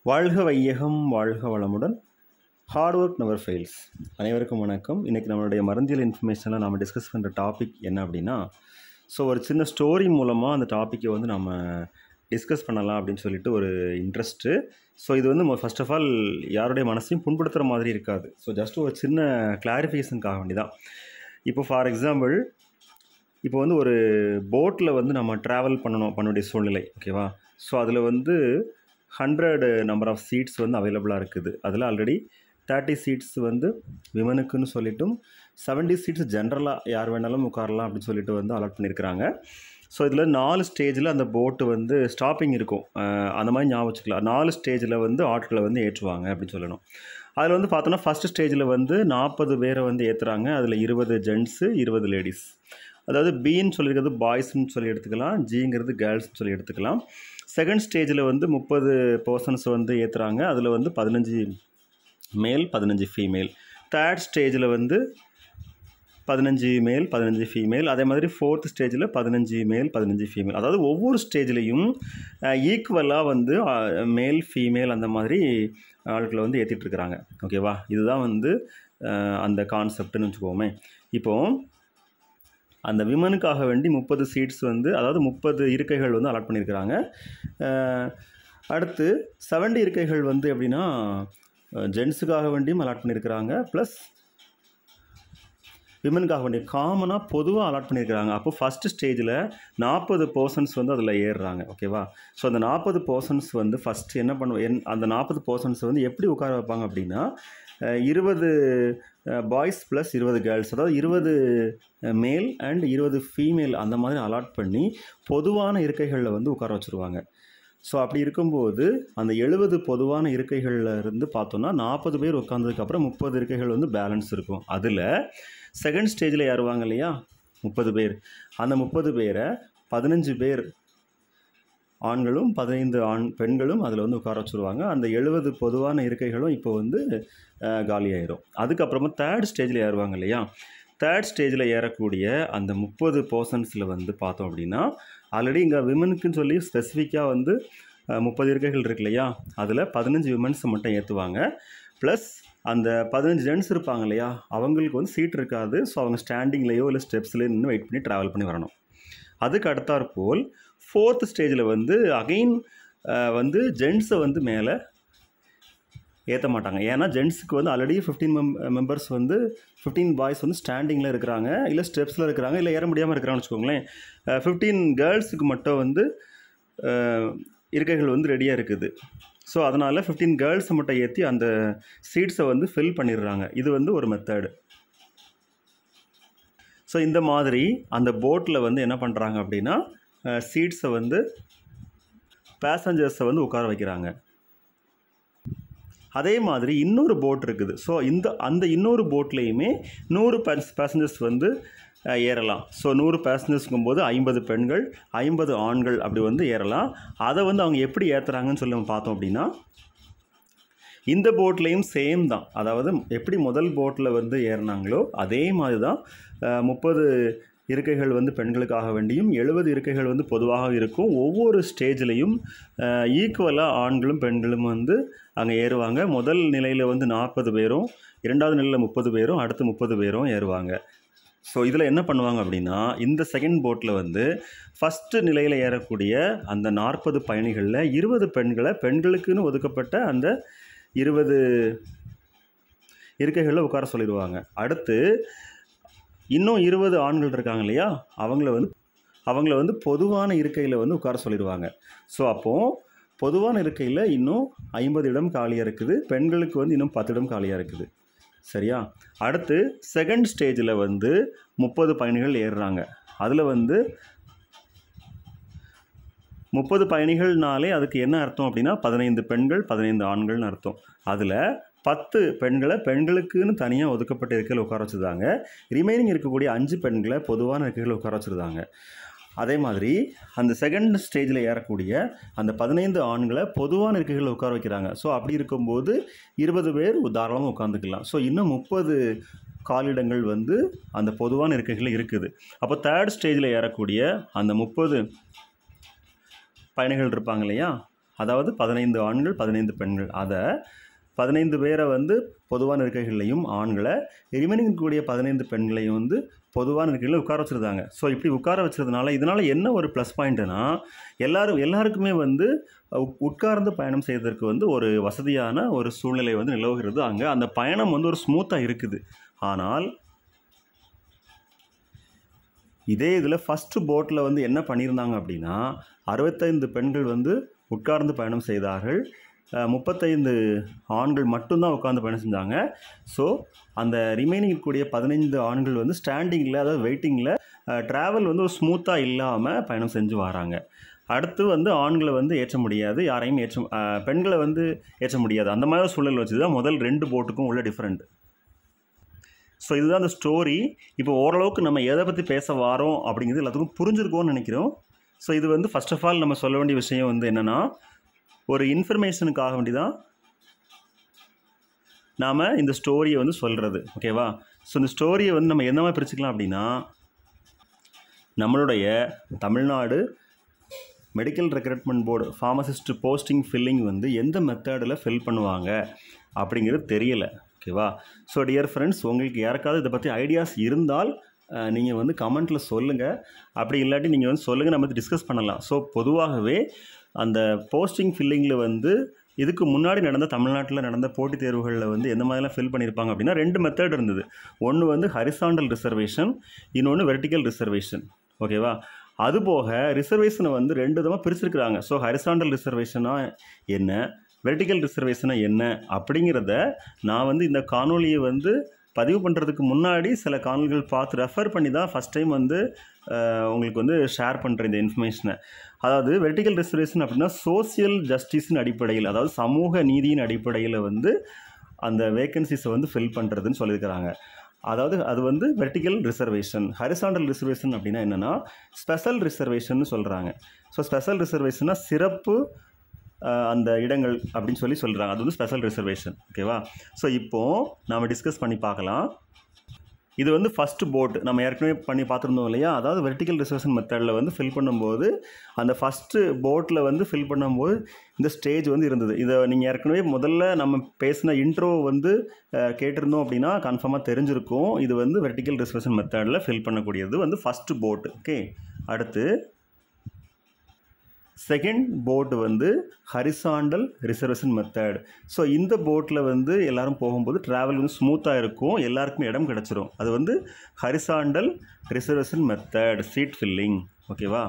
வாழ்க வையகம் வாழ்க வளமுடன் ஹார்ட் ஒர்க் நெவர் ஃபெயில்ஸ் அனைவருக்கும் வணக்கம் இன்றைக்கி நம்மளுடைய மருந்தியல் இன்ஃபர்மேஷனில் நம்ம டிஸ்கஸ் பண்ணுற டாபிக் என்ன அப்படின்னா ஸோ ஒரு சின்ன ஸ்டோரி மூலமாக அந்த டாப்பிக்கை வந்து நம்ம டிஸ்கஸ் பண்ணலாம் அப்படின்னு சொல்லிட்டு ஒரு இன்ட்ரெஸ்ட்டு ஸோ இது வந்து ஃபர்ஸ்ட் ஆஃப் ஆல் யாருடைய மனசையும் புண்படுத்துகிற மாதிரி இருக்காது ஸோ ஜஸ்ட் ஒரு சின்ன கிளாரிஃபிகேஷனுக்காக வேண்டி தான் இப்போ ஃபார் எக்ஸாம்பிள் இப்போ வந்து ஒரு போட்டில் வந்து நம்ம ட்ராவல் பண்ணணும் பண்ண வேண்டிய சூழ்நிலை ஓகேவா ஸோ அதில் வந்து ஹண்ட்ரட் நம்பர் ஆஃப் சீட்ஸ் வந்து அவைலபிளாக இருக்குது அதில் ஆல்ரெடி தேர்ட்டி சீட்ஸ் வந்து விமனுக்குன்னு சொல்லிட்டும் செவன்ட்டி சீட்ஸ் ஜென்ரலாக யார் வேணாலும் உட்காரலாம் அப்படின்னு சொல்லிட்டு வந்து அலாட் பண்ணியிருக்கிறாங்க ஸோ இதில் நாலு ஸ்டேஜில் அந்த போட்டு வந்து ஸ்டாப்பிங் இருக்கும் அஹ் அந்த மாதிரி ஞாபகம் வச்சுக்கலாம் நாலு ஸ்டேஜில் வந்து ஆட்களை வந்து ஏற்றுவாங்க அப்படின்னு சொல்லணும் அதில் வந்து பார்த்தோன்னா ஃபஸ்ட்டு ஸ்டேஜில் வந்து நாற்பது பேரை வந்து ஏற்றுறாங்க அதில் இருபது ஜென்ட்ஸு இருபது லேடிஸ் அதாவது பின்னு சொல்லியிருக்கிறது பாய்ஸ்னு சொல்லி எடுத்துக்கலாம் ஜிங்கிறது கேர்ள்ஸ்னு சொல்லி எடுத்துக்கலாம் செகண்ட் ஸ்டேஜில் வந்து முப்பது பர்சன்ஸ் வந்து ஏற்றுறாங்க அதில் வந்து பதினஞ்சு மேல் பதினஞ்சு ஃபீமேல் தேர்ட் ஸ்டேஜில் வந்து பதினஞ்சு மேல் பதினஞ்சு ஃபீமேல் அதே மாதிரி ஃபோர்த் ஸ்டேஜில் பதினஞ்சு மேல் பதினஞ்சு ஃபீமேல் அதாவது ஒவ்வொரு ஸ்டேஜ்லேயும் ஈக்குவலாக வந்து மேல் ஃபீமேல் அந்த மாதிரி ஆட்களை வந்து ஏற்றிட்டு இருக்கிறாங்க ஓகேவா இதுதான் வந்து அஹ், அந்த கான்செப்ட்னு வச்சுக்கோமே இப்போது அந்த விமனுக்காக வேண்டி முப்பது சீட்ஸ் வந்து அதாவது முப்பது இருக்கைகள் வந்து அலாட் பண்ணியிருக்கிறாங்க அஹ், அடுத்து செவன்டி இருக்கைகள் வந்து எப்படின்னா ஜென்ஸுக்காக வேண்டியும் அலாட் பண்ணியிருக்கிறாங்க ப்ளஸ் விமனுக்காக வேண்டிய காமனாக பொதுவாக அலாட் பண்ணியிருக்கிறாங்க அப்போ ஃபஸ்ட்டு ஸ்டேஜில் நாற்பது பர்சன்ஸ் வந்து அதில் ஏறுறாங்க ஓகேவா ஸோ அந்த நாற்பது பர்சன்ஸ் வந்து ஃபஸ்ட்டு என்ன பண்ணுவோம் என் அந்த நாற்பது பர்சன்ஸ் வந்து எப்படி உட்கார வைப்பாங்க அப்படின்னா அஹ், இருபது பாய்ஸ் ப்ளஸ் இருபது கேர்ள்ஸ் அதாவது இருபது மேல் அண்ட் இருபது ஃபீமேல் அந்த மாதிரி அலாட் பண்ணி பொதுவான இருக்கைகளில் வந்து உட்கார வச்சுருவாங்க ஸோ அப்படி இருக்கும்போது அந்த எழுபது பொதுவான இருக்கைகளில் இருந்து பார்த்தோன்னா நாற்பது பேர் உட்காந்ததுக்கப்புறம் முப்பது இருக்கைகள் வந்து பேலன்ஸ் இருக்கும் அதில் செகண்ட் ஸ்டேஜில் ஏறுவாங்க இல்லையா முப்பது பேர் அந்த முப்பது பேரை பதினஞ்சு பேர் ஆண்களும் பதினைந்து ஆண் பெண்களும் அதில் வந்து உட்கார வச்சுருவாங்க அந்த எழுபது பொதுவான இருக்கைகளும் இப்போ வந்து அஹ், காலியாயிரும் அதுக்கப்புறமா தேர்ட் ஸ்டேஜில் ஏறுவாங்க இல்லையா தேர்ட் ஸ்டேஜில் ஏறக்கூடிய அந்த முப்பது பர்சன்ஸில் வந்து பார்த்தோம் அப்படின்னா ஆல்ரெடி இங்கே விமனுக்குன்னு சொல்லி ஸ்பெசிஃபிக்காக வந்து முப்பது இருக்கைகள் இருக்கு இல்லையா அதில் பதினஞ்சு விமன்ஸை மட்டும் ஏற்றுவாங்க ப்ளஸ் அந்த பதினஞ்சு ஜென்ட்ஸ் இருப்பாங்க இல்லையா அவங்களுக்கு வந்து சீட் இருக்காது ஸோ அவங்க ஸ்டாண்டிங்லேயோ இல்லை ஸ்டெப்ஸ்லேயோ நின்று வெயிட் பண்ணி ட்ராவல் பண்ணி வரணும் அதுக்கு அடுத்தாற்போல் ஃபோர்த் ஸ்டேஜில் வந்து அகைன் வந்து ஜென்ட்ஸை வந்து மேலே ஏற்ற மாட்டாங்க ஏன்னா ஜென்ட்ஸுக்கு வந்து ஆல்ரெடி ஃபிஃப்டீன் மெம் மெம்பர்ஸ் வந்து ஃபிஃப்டீன் பாய்ஸ் வந்து ஸ்டாண்டிங்கில் இருக்கிறாங்க இல்லை ஸ்டெப்ஸில் இருக்கிறாங்க இல்லை ஏற முடியாமல் இருக்கிறாங்கன்னு வச்சுக்கோங்களேன் ஃபிஃப்டீன் கேர்ள்ஸுக்கு மட்டும் வந்து அஹ், இருக்கைகள் வந்து ரெடியாக இருக்குது ஸோ அதனால் ஃபிஃப்டீன் கேர்ள்ஸை மட்டும் ஏற்றி அந்த சீட்ஸை வந்து ஃபில் பண்ணிடுறாங்க இது வந்து ஒரு மெத்தடு ஸோ இந்த மாதிரி அந்த போட்டில் வந்து என்ன பண்ணுறாங்க அப்படின்னா சீட்ஸை வந்து பேசஞ்சர்ஸை வந்து உட்கார வைக்கிறாங்க அதே மாதிரி இன்னொரு போட் இருக்குது ஸோ இந்த அந்த இன்னொரு போட்லேயுமே நூறு பேசஞ்சர்ஸ் வந்து அஹ், ஏறலாம் ஸோ நூறு பேசஞ்சர்ஸ்க்கும் போது ஐம்பது பெண்கள் ஐம்பது ஆண்கள் அப்படி வந்து ஏறலாம் அதை வந்து அவங்க எப்படி ஏற்றுறாங்கன்னு சொல்லி நம்ம பார்த்தோம் அப்படின்னா இந்த போட்லேயும் சேம் தான் அதாவது எப்படி முதல் போட்டில் வந்து ஏறினாங்களோ அதே மாதிரி தான் முப்பது இருக்கைகள் வந்து பெண்களுக்காக வேண்டியும் எழுபது இருக்கைகள் வந்து பொதுவாக இருக்கும் ஒவ்வொரு ஸ்டேஜ்லேயும் ஈக்குவலாக ஆண்களும் பெண்களும் வந்து அங்கே ஏறுவாங்க முதல் நிலையில் வந்து நாற்பது பேரும் இரண்டாவது நிலையில் முப்பது பேரும் அடுத்து முப்பது பேரும் ஏறுவாங்க ஸோ இதில் என்ன பண்ணுவாங்க அப்படின்னா இந்த செகண்ட் போட்டில் வந்து ஃபஸ்ட்டு நிலையில் ஏறக்கூடிய அந்த நாற்பது பயணிகளில் இருபது பெண்களை பெண்களுக்குன்னு ஒதுக்கப்பட்ட அந்த இருபது இருக்கைகளில் உட்கார சொல்லிடுவாங்க அடுத்து இன்னும் இருபது ஆண்கள் இருக்காங்க இல்லையா அவங்கள வந்து அவங்கள வந்து பொதுவான இருக்கையில் வந்து உட்கார சொல்லிடுவாங்க ஸோ அப்போது பொதுவான இருக்கையில் இன்னும் ஐம்பது இடம் காலியாக இருக்குது பெண்களுக்கு வந்து இன்னும் பத்து இடம் காலியாக இருக்குது சரியா அடுத்து செகண்ட் ஸ்டேஜில் வந்து முப்பது பயணிகள் ஏறுறாங்க அதில் வந்து முப்பது பயணிகள்னாலே அதுக்கு என்ன அர்த்தம் அப்படின்னா பதினைந்து பெண்கள் பதினைந்து ஆண்கள்னு அர்த்தம் அதில் பத்து பெண்களை பெண்களுக்குன்னு தனியாக ஒதுக்கப்பட்ட இருக்கையில் உட்கார வச்சுருந்தாங்க ரிமைனிங் இருக்கக்கூடிய அஞ்சு பெண்களை பொதுவான இருக்கைகள் உட்கார வச்சுருந்தாங்க அதே மாதிரி அந்த செகண்ட் ஸ்டேஜில் ஏறக்கூடிய அந்த பதினைந்து ஆண்களை பொதுவான இருக்கைகளில் உட்கார வைக்கிறாங்க ஸோ அப்படி இருக்கும்போது இருபது பேர் தாராளமாக உட்காந்துக்கலாம் ஸோ இன்னும் முப்பது காலிடங்கள் வந்து அந்த பொதுவான இருக்கைகளில் இருக்குது அப்போ தேர்ட் ஸ்டேஜில் ஏறக்கூடிய அந்த முப்பது பயணிகள் இருப்பாங்க இல்லையா அதாவது பதினைந்து ஆண்கள் பதினைந்து பெண்கள் அதை பதினைந்து பேரை வந்து பொதுவான இருக்கைகள்லையும் ஆண்களை ரிமைனிங் இருக்கக்கூடிய பதினைந்து பெண்களையும் வந்து பொதுவான இருக்கைகளில் உட்கார வச்சுருந்தாங்க ஸோ இப்படி உட்கார வச்சதுனால இதனால் என்ன ஒரு ப்ளஸ் பாயிண்ட்டுனா எல்லாரும் எல்லாருக்குமே வந்து உட்- உட்கார்ந்து பயணம் செய்வதற்கு வந்து ஒரு வசதியான ஒரு சூழ்நிலை வந்து நிலவுகிறது அங்கே அந்த பயணம் வந்து ஒரு ஸ்மூத்தாக இருக்குது ஆனால் இதே இதில் ஃபஸ்ட்டு போட்டில் வந்து என்ன பண்ணியிருந்தாங்க அப்படின்னா அறுபத்தைந்து பெண்கள் வந்து உட்கார்ந்து பயணம் செய்தார்கள் அஹ், முப்பத்தைந்து ஆண்கள் மட்டும்தான் உட்கார்ந்து பயணம் செஞ்சாங்க ஸோ அந்த ரிமைனிங் இருக்கக்கூடிய பதினைந்து ஆண்கள் வந்து ஸ்டாண்டிங்கில் அதாவது வெயிட்டிங்கில் ட்ராவல் வந்து ஒரு ஸ்மூத்தாக இல்லாமல் பயணம் செஞ்சு வராங்க அடுத்து வந்து ஆண்களை வந்து ஏற்ற முடியாது யாரையும் ஏற்ற அஹ், பெண்களை வந்து ஏற்ற முடியாது அந்த மாதிரி ஒரு சூழல் வச்சு தான் முதல் ரெண்டு போட்டுக்கும் உள்ள டிஃப்ரெண்ட் ஸோ இதுதான் அந்த ஸ்டோரி இப்போ ஓரளவுக்கு நம்ம எதை பற்றி பேச வாரோம் அப்படிங்கிறது எல்லாத்துக்கும் புரிஞ்சிருக்கோம்னு நினைக்கிறோம் ஸோ இது வந்து ஃபர்ஸ்ட் ஆஃப் ஆல் நம்ம சொல்ல வேண்டிய விஷயம் வந்து என்னென்னா ஒரு இன்ஃபர்மேஷனுக்காக வேண்டி தான் நாம் இந்த ஸ்டோரியை வந்து சொல்கிறது ஓகேவா ஸோ இந்த ஸ்டோரியை வந்து நம்ம எந்த மாதிரி பிரிச்சுக்கலாம் அப்படின்னா நம்மளுடைய Tamil Nadu medical recruitment board pharmacist posting filling வந்து எந்த மெத்தடில் ஃபில் பண்ணுவாங்க அப்படிங்கிறது தெரியல ஓகேவா ஸோ டியர் ஃப்ரெண்ட்ஸ் உங்களுக்கு யாருக்காவது இதை பற்றி ஐடியாஸ் இருந்தால் நீங்கள் வந்து கமெண்ட்டில் சொல்லுங்கள் அப்படி இல்லாட்டி நீங்கள் வந்து சொல்லுங்கள் நம்ம டிஸ்கஸ் பண்ணலாம் ஸோ பொதுவாகவே அந்த போஸ்டிங் ஃபில்லிங்கில் வந்து இதுக்கு முன்னாடி நடந்த தமிழ்நாட்டில் நடந்த போட்டித் தேர்வுகளில் வந்து எந்த மாதிரிலாம் ஃபில் பண்ணியிருப்பாங்க அப்படின்னா ரெண்டு மெத்தட் இருந்தது ஒன்று வந்து ஹரிசாண்டல் ரிசர்வேஷன் இன்னொன்று வெர்டிக்கல் ரிசர்வேஷன் ஓகேவா அதுபோக ரிசர்வேஷனை வந்து ரெண்டு விதமாக பிரிச்சிருக்கிறாங்க ஸோ ஹரிசாண்டல் ரிசர்வேஷனா என்ன வெர்டிக்கல் ரிசர்வேஷனா என்ன அப்படிங்கிறத நான் வந்து இந்த காணொளியை வந்து பதிவு பண்ணுறதுக்கு முன்னாடி சில காணொளிகள் பார்த்து ரெஃபர் பண்ணி தான் ஃபஸ்ட் டைம் வந்து அஹ், உங்களுக்கு வந்து ஷேர் பண்ணுறேன் இந்த இன்ஃபர்மேஷனை அதாவது வெர்டிக்கல் ரிசர்வேஷன் அப்படின்னா சோசியல் ஜஸ்டிஸின் அடிப்படையில் அதாவது சமூக நீதியின் அடிப்படையில் வந்து அந்த வேகன்சிஸை வந்து ஃபில் பண்ணுறதுன்னு சொல்லியிருக்கிறாங்க அதாவது அது வந்து வெர்டிக்கல் ரிசர்வேஷன் ஹரிசாண்டல் ரிசர்வேஷன் அப்படின்னா என்னென்னா ஸ்பெஷல் ரிசர்வேஷன் சொல்கிறாங்க ஸோ ஸ்பெஷல் ரிசர்வேஷன்னா சிறப்பு அஹ், அந்த இடங்கள் அப்படின்னு சொல்லி சொல்கிறாங்க அது வந்து ஸ்பெஷல் ரிசர்வேஷன் ஓகேவா ஸோ இப்போது நாம் டிஸ்கஸ் பண்ணி பார்க்கலாம் இது வந்து ஃபஸ்ட்டு போட் நம்ம ஏற்கனவே பண்ணி பார்த்துருந்தோம் இல்லையா அதாவது வெர்டிக்கல் ரிசர்வேஷன் மெத்தடில் வந்து ஃபில் பண்ணும்போது அந்த ஃபஸ்ட்டு போட்டில் வந்து ஃபில் பண்ணும்போது இந்த ஸ்டேஜ் வந்து இருந்தது இதை நீங்கள் ஏற்கனவே முதல்ல நம்ம பேசின இன்ட்ரோ வந்து அஹ், கேட்டிருந்தோம் அப்படின்னா கன்ஃபார்மாக தெரிஞ்சிருக்கும் இது வந்து வெர்டிக்கல் ரிசர்வேஷன் மெத்தடில் ஃபில் பண்ணக்கூடியது வந்து ஃபஸ்ட்டு போட் ஓகே அடுத்து செகண்ட் போட் வந்து ஹரிசாண்டல் ரிசர்வேஷன் மெத்தட் ஸோ இந்த போட்டில் வந்து எல்லாரும் போகும்போது ட்ராவல் வந்து ஸ்மூத்தாக இருக்கும் எல்லாருக்குமே இடம் கிடச்சிரும் அது வந்து horizontal reservation method seat filling ஓகேவா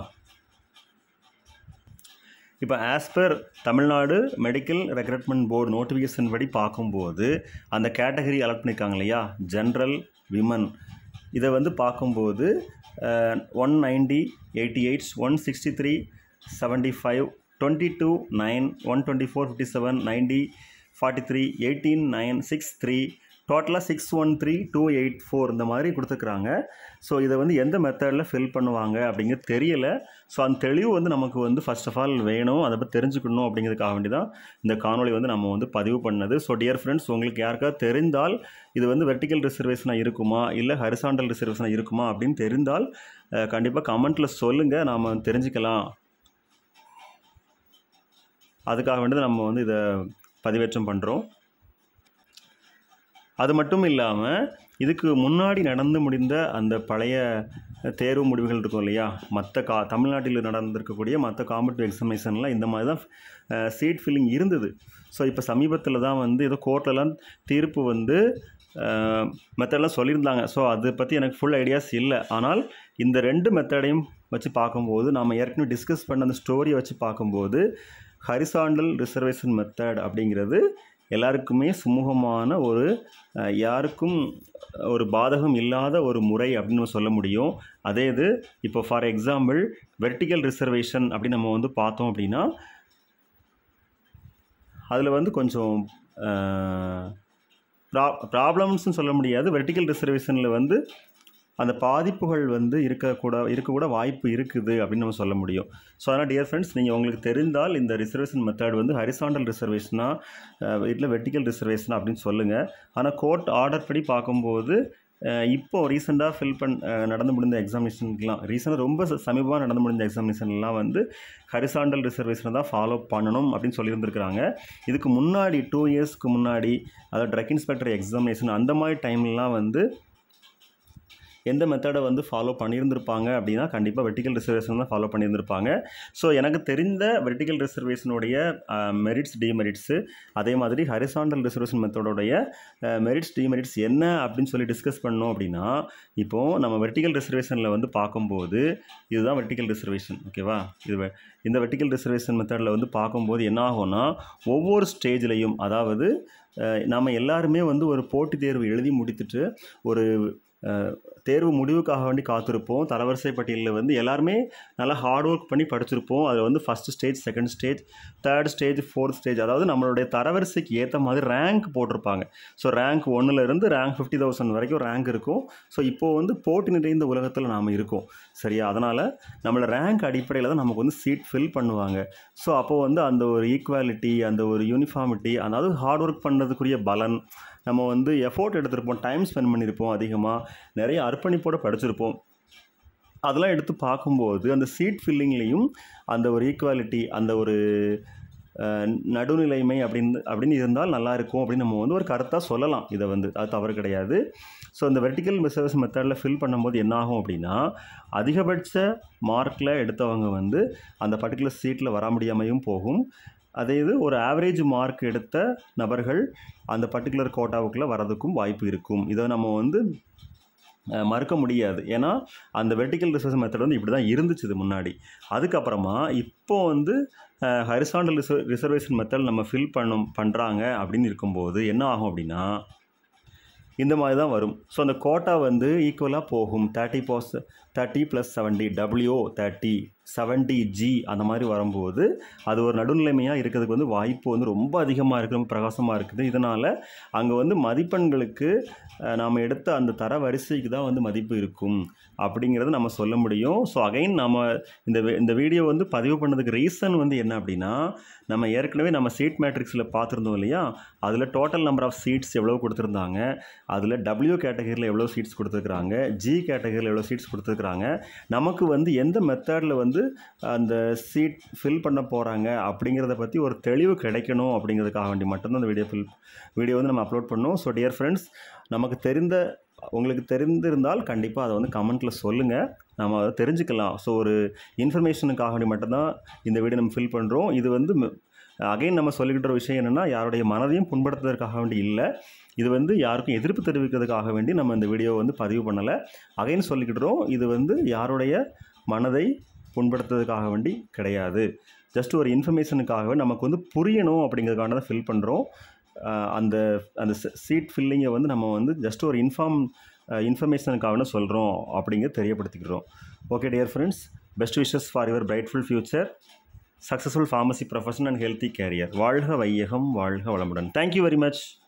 இப்போ as per Tamil Nadu medical recruitment board notification படி பார்க்கும்போது அந்த கேட்டகரி அலாட் பண்ணியிருக்காங்க இல்லையா ஜென்ரல் விமன் இதை வந்து பார்க்கும்போது one ninety eighty eights one sixty three seventy five twenty two nine one twenty four fifty seven ninety forty three eighteen nine six three டோட்டலாக six one three two eight four இந்த மாதிரி கொடுத்துருக்குறாங்க so இதை வந்து எந்த மெத்தடில் fill பண்ணுவாங்க அப்படிங்கிறது தெரியல ஸோ அந்த தெளிவு வந்து நமக்கு வந்து ஃபர்ஸ்ட் ஆஃப் ஆல் வேணும் அதை பற்றி தெரிஞ்சுக்கணும் அப்படிங்கிறதுக்காக வேண்டி தான் இந்த காணொளி வந்து நம்ம வந்து பதிவு பண்ணது ஸோ டியர் ஃப்ரெண்ட்ஸ் உங்களுக்கு யாருக்காவது தெரிந்தால் இது வந்து வெர்டிக்கல் ரிசர்வேஷனாக இருக்குமா இல்லை ஹரிசாண்டல் ரிசர்வேஷனாக இருக்குமா அப்படின்னு தெரிந்தால் கண்டிப்பாக கமெண்ட்டில் சொல்லுங்கள் நாம் தெரிஞ்சுக்கலாம் அதுக்காக வேண்டி தான் நம்ம வந்து இதை பதிவேற்றம் பண்ணுறோம் அது மட்டும் இல்லாமல் இதுக்கு முன்னாடி நடந்து முடிந்த அந்த பழைய தேர்வு முடிவுகள் இருக்கும் இல்லையா மற்ற கா தமிழ்நாட்டில் நடந்திருக்கக்கூடிய மற்ற காம்படிட்டிவ் எக்ஸாமினேஷன்லாம் இந்த மாதிரி தான் சீட் ஃபில்லிங் இருந்தது ஸோ இப்போ சமீபத்தில் தான் வந்து ஏதோ கோர்ட்லலாம் தீர்ப்பு வந்து மெத்தடெலாம் சொல்லியிருந்தாங்க ஸோ அதை பற்றி எனக்கு ஃபுல் ஐடியாஸ் இல்லை ஆனால் இந்த ரெண்டு மெத்தடையும் வச்சு பார்க்கும்போது நாம் ஏற்கனவே டிஸ்கஸ் பண்ண அந்த ஸ்டோரியை வச்சு பார்க்கும்போது ஹரிசாண்டல் ரிசர்வேஷன் மெத்தட் அப்படிங்கிறது எல்லாருக்குமே சுமூகமான ஒரு அஹ், யாருக்கும் ஒரு பாதகம் இல்லாத ஒரு முறை அப்படின்னு நம்ம சொல்ல முடியும் அதே இது இப்போ ஃபார் எக்ஸாம்பிள் வெர்டிக்கல் ரிசர்வேஷன் அப்படின்னு நம்ம வந்து பார்த்தோம் அப்படின்னா அதில் வந்து கொஞ்சம் ப்ரா ப்ராப்ளம்ஸ்னு சொல்ல முடியாது வெர்டிக்கல் ரிசர்வேஷனில் வந்து அந்த பாதிப்புகள் வந்து இருக்கக்கூட இருக்கக்கூட வாய்ப்பு இருக்குது அப்படின்னு நம்ம சொல்ல முடியும் ஸோ அதனால் டியர் ஃப்ரெண்ட்ஸ் நீங்கள் உங்களுக்கு தெரிந்தால் இந்த ரிசர்வேஷன் மெத்தட் வந்து ஹரிசாண்டல் ரிசர்வேஷனா இல்லை வெர்டிக்கல் ரிசர்வேஷனா அப்படின்னு சொல்லுங்கள் ஆனால் கோர்ட் ஆர்டர் படி பார்க்கும்போது இப்போ ரீசெண்டாக ஃபில் பண் அஹ், நடந்து முடிந்த எக்ஸாமினேஷனுக்குலாம் ரீசெண்டாக ரொம்ப ச- சமீபமாக நடந்து முடிந்த எக்ஸாமினேஷன்லாம் வந்து ஹரிசாண்டல் ரிசர்வேஷனை தான் ஃபாலோ பண்ணணும் அப்படின்னு சொல்லியிருந்திருக்கிறாங்க இதுக்கு முன்னாடி டூ இயர்ஸ்க்கு முன்னாடி அதாவது ட்ரக் இன்ஸ்பெக்டர் எக்ஸாமினேஷன் அந்த மாதிரி டைம்லலாம் வந்து எந்த மெத்தடை வந்து ஃபாலோ பண்ணியிருந்திருப்பாங்க அப்படின்னா கண்டிப்பாக வெர்டிக்கல் ரிசர்வேஷன் தான் ஃபாலோ பண்ணியிருந்திருப்பாங்க ஸோ எனக்கு தெரிந்த வெர்டிக்கல் ரிசர்வேஷனுடைய மெரிட்ஸ் டிமெரிட்ஸு அதே மாதிரி ஹரிசாண்டல் ரிசர்வேஷன் மெத்தடோடைய மெரிட்ஸ் டிமெரிட்ஸ் என்ன அப்படின்னு சொல்லி டிஸ்கஸ் பண்ணோம் அப்படின்னா இப்போது நம்ம வெர்டிக்கல் ரிசர்வேஷனில் வந்து பார்க்கும்போது இதுதான் வெர்டிக்கல் ரிசர்வேஷன் ஓகேவா இது வெ- இந்த வெர்டிக்கல் ரிசர்வேஷன் மெத்தடில் வந்து பார்க்கும்போது என்ன ஆகும்னா ஒவ்வொரு ஸ்டேஜ்லேயும் அதாவது அஹ், நம்ம எல்லாருமே வந்து ஒரு போட்டித் தேர்வு எழுதி முடித்துட்டு ஒரு அஹ், தேர்வு முடிவுக்காக வேண்டி காத்திருப்போம் தரவரிசை பட்டியலில் வந்து எல்லாருமே நல்லா ஹார்ட் ஒர்க் பண்ணி படிச்சிருப்போம் அதில் வந்து first stage second stage third stage fourth stage அதாவது நம்மளுடைய தரவரிசைக்கு ஏற்ற மாதிரி ரேங்க் போட்டிருப்பாங்க ஸோ ரேங்க் ஒன்றுலேருந்து ரேங்க் ஃபிஃப்டி தௌசண்ட் வரைக்கும் ரேங்க் இருக்கும் ஸோ இப்போது வந்து போட்டி நிறைந்த உலகத்தில் நாம் இருக்கோம் சரியா அதனால் நம்மளோட ரேங்க் அடிப்படையில் தான் நமக்கு வந்து சீட் ஃபில் பண்ணுவாங்க ஸோ அப்போது வந்து அந்த ஒரு ஈக்குவாலிட்டி அந்த ஒரு யூனிஃபார்மிட்டி அதாவது ஹார்ட் ஒர்க் பண்ணுறதுக்குரிய பலன் நம்ம வந்து எஃபோர்ட் எடுத்திருப்போம் டைம் ஸ்பெண்ட் பண்ணியிருப்போம் அதிகமாக நிறைய அர்ப்பணிப்போடு படிச்சிருப்போம் அதெல்லாம் எடுத்து பார்க்கும்போது அந்த சீட் ஃபில்லிங்லேயும் அந்த ஒரு ஈக்குவாலிட்டி அந்த ஒரு அஹ், நடுநிலைமை அப்படின்னு அப்படின்னு இருந்தால் நல்லா இருக்கும் அப்படின்னு நம்ம வந்து ஒரு கருத்தாக சொல்லலாம் இதை வந்து அது தவறு கிடையாது ஸோ இந்த வெர்டிக்கல் ரிசர்வஸ் மெத்தடில் ஃபில் பண்ணும்போது என்ன ஆகும் அப்படின்னா அதிகபட்ச மார்க்கில் எடுத்தவங்க வந்து அந்த பர்டிகுலர் சீட்டில் வர முடியாமையும் போகும் அதே இது ஒரு ஆவரேஜ் மார்க் எடுத்த நபர்கள் அந்த பர்டிகுலர் கோட்டாவுக்குள்ளே வரதுக்கும் வாய்ப்பு இருக்கும் இதை நம்ம வந்து அஹ், மறுக்க முடியாது ஏன்னா அந்த வெர்டிக்கல் ரிசர்வ் மெத்தட் வந்து இப்படி தான் இருந்துச்சு இது முன்னாடி அதுக்கப்புறமா இப்போ வந்து ஹரிசாண்டல் ரிசர்வ் ரிசர்வேஷன் மெத்தட் நம்ம ஃபில் பண்ணும் பண்ணுறாங்க அப்படின்னு இருக்கும்போது என்ன ஆகும் அப்படின்னா இந்த மாதிரி தான் வரும் ஸோ அந்த கோட்டா வந்து ஈக்குவலாக போகும் தேர்ட்டி பர்ஸ் thirty plus seventy W thirty seventy G அந்த மாதிரி வரும்போது அது ஒரு நடுநிலைமையாக இருக்கிறதுக்கு வந்து வாய்ப்பு வந்து ரொம்ப அதிகமாக இருக்குது ரொம்ப பிரகாசமாக இருக்குது இதனால் அங்கே வந்து மதிப்பெண்களுக்கு நாம் எடுத்த அந்த தர வரிசைக்கு தான் வந்து மதிப்பு இருக்கும் அப்படிங்கிறத நம்ம சொல்ல முடியும் ஸோ அகைன் நம்ம இந்த வி- இந்த வீடியோ வந்து பதிவு பண்ணதுக்கு ரீசன் வந்து என்ன அப்படின்னா நம்ம ஏற்கனவே நம்ம சீட் மேட்ரிக்ஸில் பார்த்துருந்தோம் இல்லையா அதில் டோட்டல் நம்பர் ஆஃப் சீட்ஸ் எவ்வளோ கொடுத்துருந்தாங்க அதில் டபிள்யூ கேட்டகரியில் எவ்வளோ சீட்ஸ் கொடுத்துருக்குறாங்க ஜி கேட்டகரியில் எவ்வளோ சீட்ஸ் கொடுத்துருக்குறாங்க நமக்கு வந்து எந்த மெத்தடில் வந்து அந்த சீட் ஃபில் பண்ண போகிறாங்க அப்படிங்கிறத பற்றி ஒரு தெளிவு கிடைக்கணும் அப்படிங்கிறதுக்காக வேண்டி மட்டும்தான் அந்த வீடியோ ஃபில் வீடியோ வந்து நம்ம அப்லோட் பண்ணோம் ஸோ டியர் ஃப்ரெண்ட்ஸ் நமக்கு தெரிந்த உங்களுக்கு தெரிந்திருந்தால் கண்டிப்பாக அதை வந்து கமெண்ட்டில் சொல்லுங்கள் நம்ம அதை தெரிஞ்சுக்கலாம் ஸோ ஒரு இன்ஃபர்மேஷனுக்காக வேண்டி மட்டும்தான் இந்த வீடியோ நம்ம ஃபில் பண்ணுறோம் இது வந்து அகைன் நம்ம சொல்லிக்கிட்ட ஒரு விஷயம் என்னென்னா யாருடைய மனதையும் புண்படுத்துவதற்காக வேண்டி இல்லை இது வந்து யாருக்கும் எதிர்ப்பு தெரிவிக்கிறதுக்காக வேண்டி நம்ம இந்த வீடியோ வந்து பதிவு பண்ணலை அகைன் சொல்லிக்கிட்டுறோம் இது வந்து யாருடைய மனதை புண்படுத்துறதுக்காக வேண்டி கிடையாது ஜஸ்ட் ஒரு இன்ஃபர்மேஷனுக்காகவே நமக்கு வந்து புரியணும் அப்படிங்கிறதுக்காக தான் ஃபில் பண்ணுறோம் அந்த அந்த சீட் ஃபில்லிங்கை வந்து நம்ம வந்து ஜஸ்ட் ஒரு இன்ஃபார்ம் இன்ஃபர்மேஷனுக்காக சொல்கிறோம் அப்படிங்கிறத தெரியப்படுத்திக்கிறோம் okay dear friends best wishes for your brightful future successful pharmacy profession and healthy career வாழ்க வையகம் வாழ்க வளமுடன் தேங்க்யூ வெரி மச்